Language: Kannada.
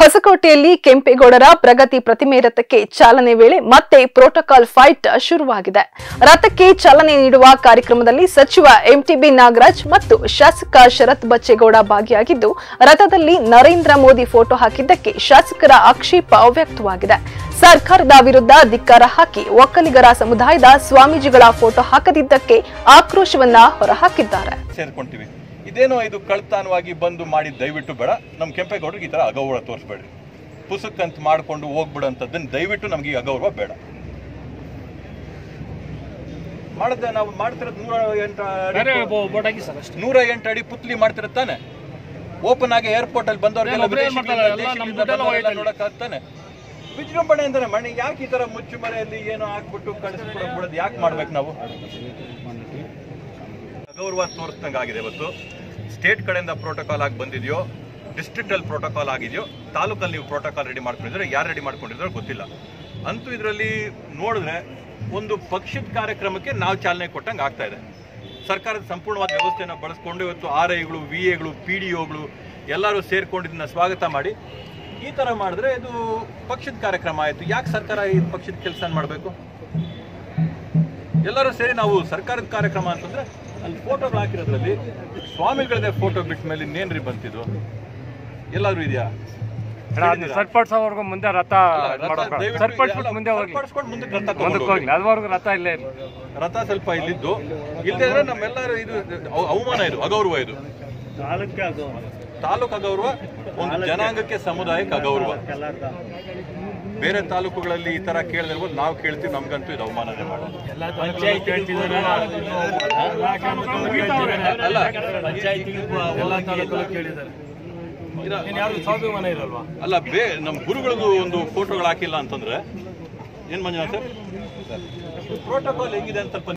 ಹೊಸಕೋಟೆಯಲ್ಲಿ ಕೆಂಪೇಗೌಡರ ಪ್ರಗತಿ ಪ್ರತಿಮೆ ರಥಕ್ಕೆ ಚಾಲನೆ ವೇಳೆ ಮತ್ತೆ ಪ್ರೋಟೋಕಾಲ್ ಫೈಟ್ ಶುರುವಾಗಿದೆ ರಥಕ್ಕೆ ಚಾಲನೆ ನೀಡುವ ಕಾರ್ಯಕ್ರಮದಲ್ಲಿ ಸಚಿವ ಎಂಟಿಬಿ ನಾಗರಾಜ್ ಮತ್ತು ಶಾಸಕ ಶರತ್ ಬಚ್ಚೇಗೌಡ ಭಾಗಿಯಾಗಿದ್ದು ರಥದಲ್ಲಿ ನರೇಂದ್ರ ಮೋದಿ ಫೋಟೋ ಹಾಕಿದ್ದಕ್ಕೆ ಶಾಸಕರ ಆಕ್ಷೇಪ ವ್ಯಕ್ತವಾಗಿದೆ ಸರ್ಕಾರದ ವಿರುದ್ಧ ಧಿಕ್ಕಾರ ಹಾಕಿ ಒಕ್ಕಲಿಗರ ಸಮುದಾಯದ ಸ್ವಾಮೀಜಿಗಳ ಫೋಟೋ ಹಾಕದಿದ್ದಕ್ಕೆ ಆಕ್ರೋಶವನ್ನ ಹೊರಹಾಕಿದ್ದಾರೆ ಸೇರ್ಕೊಂತೀವಿ ಇದೇನೋ ಇದು ಕಳ್ತನವಾಗಿ ಬಂದು ಮಾಡಿ ದಯವಿಟ್ಟು ಬೇಡ ನಮ್ಮ ಕೆಂಪೇಗೌಡರಿಗೆ ಈ ಥರ ಅಗೌರವ ತೋರಿಸ್ಬೇಡ್ರಿ ಪುಸ್ತಕಂತ ಮಾಡಿಕೊಂಡು ಹೋಗ್ಬಿಡೋಂಥದ್ದನ್ನು ದಯವಿಟ್ಟು ನಮಗೆ ಈ ಅಗೌರವ ಬೇಡ ಮಾಡದ ನಾವು ಮಾಡ್ತಿರೋದು ನೂರ ಎಂಟು ಬೇರೆ ಅಡಿ ಬೊ- ಬೋಟ್ ಹಾಕಿ ಸರ್ ಅಷ್ಟೇ ನೂರ ಎಂಟು ಅಡಿ ಪುತ್ಲಿ ಮಾಡ್ತಿರೋದು ತಾನೆ ಓಪನ್ ಆಗಿ ಏರ್ಪೋರ್ಟ್ ಅಲ್ಲಿ ಬಂದವ್ರಿಗೆಲ್ಲ ಒಬ್ರೇ ಏನ್ ಮಾಡ್ತಾರೆ? ಎಲ್ಲ ನಮ್ಮ ದುಡ್ಡೆಲ್ಲ ಹೋಯ್ತು ಅಲ್ಲಿ. ನೋಡಕ್ಕಾಗ್ತಾನೆ ವಿಜೃಂಭಣೆ ಅಂದ್ರೆ ಮಣಿ ಯಾಕೆ ಈ ತರ ಮುಚ್ಚುಮರೆಯಲ್ಲಿ ಏನೋ ಹಾಕ್ಬಿಟ್ಟು ಕಳಿಸ್ಬಿಡೋದು ಯಾಕೆ ಮಾಡ್ಬೇಕು ನಾವು ಅಗೌರವ ತೋರಿಸ್ದಂಗೆ ಆಗಿದೆ ಇವತ್ತು ಸ್ಟೇಟ್ ಕಡೆಯಿಂದ ಪ್ರೋಟೋಕಾಲ್ ಆಗಿ ಬಂದಿದೆಯೋ ಡಿಸ್ಟ್ರಿಕ್ಟ್ ಅಲ್ಲಿ ಪ್ರೋಟೋಕಾಲ್ ಆಗಿದೆಯೋ ತಾಲೂಕಲ್ಲಿ ನೀವು ಪ್ರೋಟೋಕಾಲ್ ರೆಡಿ ಮಾಡ್ಕೊಂಡಿದ್ರೆ ಯಾರು ರೆಡಿ ಮಾಡ್ಕೊಂಡಿದ್ರು ಗೊತ್ತಿಲ್ಲ ಅಂತೂ ಇದರಲ್ಲಿ ನೋಡಿದ್ರೆ ಒಂದು ಪಕ್ಷದ ಕಾರ್ಯಕ್ರಮಕ್ಕೆ ನಾವು ಚಾಲನೆ ಕೊಟ್ಟಂಗೆ ಆಗ್ತಾ ಇದೆ ಸರ್ಕಾರದ ಸಂಪೂರ್ಣವಾದ ವ್ಯವಸ್ಥೆಯನ್ನು ಬಳಸ್ಕೊಂಡು ಇವತ್ತು ಆರ್ ಐಗಳು ವಿ ಎಗಳು ಪಿ ಡಿ ಒಗಳು ಎಲ್ಲರೂ ಸೇರ್ಕೊಂಡು ಇದನ್ನ ಸ್ವಾಗತ ಮಾಡಿ ಈ ಥರ ಮಾಡಿದ್ರೆ ಇದು ಪಕ್ಷದ ಕಾರ್ಯಕ್ರಮ ಆಯಿತು ಯಾಕೆ ಸರ್ಕಾರ ಈ ಪಕ್ಷದ ಕೆಲಸ ಮಾಡಬೇಕು ಎಲ್ಲರೂ ಸೇರಿ ನಾವು ಸರ್ಕಾರದ ಕಾರ್ಯಕ್ರಮ ಅಂತಂದ್ರೆ ಅಲ್ಲಿ ಫೋಟೋಗಳು ಹಾಕಿರೋದ್ರಲ್ಲಿ ಸ್ವಾಮಿಗಳದೇ ಫೋಟೋ ಬಿಟ್ಟ ಮೇಲೆ ಇನ್ನೇನ್ರಿ ಬಂತಿದ್ದು ಎಲ್ಲಾದ್ರೂ ಇದೆಯಾ ಸರಿಪಡಿಸೋವರೆಗೂ ಮುಂದೆ ರಥ ರಥ ಮಾಡ್ಬೇಕು ದಯವಿಟ್ಟು ಸರಿಪಡಿಸ್ಬಿಟ್ಟು ಅಲ್ಲ, ಮುಂದೆ ಹೋಗಿ ಸರಿಪಡಿಸ್ಕೊಂಡು ಮುಂದಕ್ಕೆ ರಥ ತಗೊಂಡು ಮುಂದಕ್ಕೆ ಹೋಗಿ. ಹೋಗ್ಲಿ ಅದುವರೆಗೂ ರಥ ಇಲ್ಲೇ ಇರ್ಲಿ ರಥ ಸ್ವಲ್ಪ ಇಲ್ಲಿದ್ದು ಇಲ್ಲದೆ ಇದ್ರೆ ನಮ್ಮೆಲ್ಲರೂ ಇದು ಅವ- ಅವಮಾನ ಇದು ಅಗೌರವ ಇದು ತಾಲೂಕು ಅಗೌರವ ಒಂದು ಜನಾಂಗಕ್ಕೆ ಸಮುದಾಯಕ್ಕೆ ಅಗೌರವ ಬೇರೆ ತಾಲೂಕುಗಳಲ್ಲಿ ಈ ತರ ಕೇಳದಿರ್ಬೋದು ನಾವು ಕೇಳ್ತೀವಿ ನಮ್ಗಂತೂ ಇದು ಅವಮಾನನೇ ಮಾಡೋದು ಅಲ್ಲ ಸ್ವಾಭಿಮಾನ ಇರಲ್ವಾ ಅಲ್ಲ ಬೇ ನಮ್ಮ ಗುರುಗಳದ್ದು ಒಂದು ಫೋಟೋಗಳು ಹಾಕಿಲ್ಲ ಅಂತಂದ್ರೆ ಏನ್ ಮಂಜುನಾಥ್ ಸರ್ ಪ್ರೋಟೋಕಾಲ್ ಹೆಂಗಿದೆ ಅಂತ ಸ್ವಲ್ಪ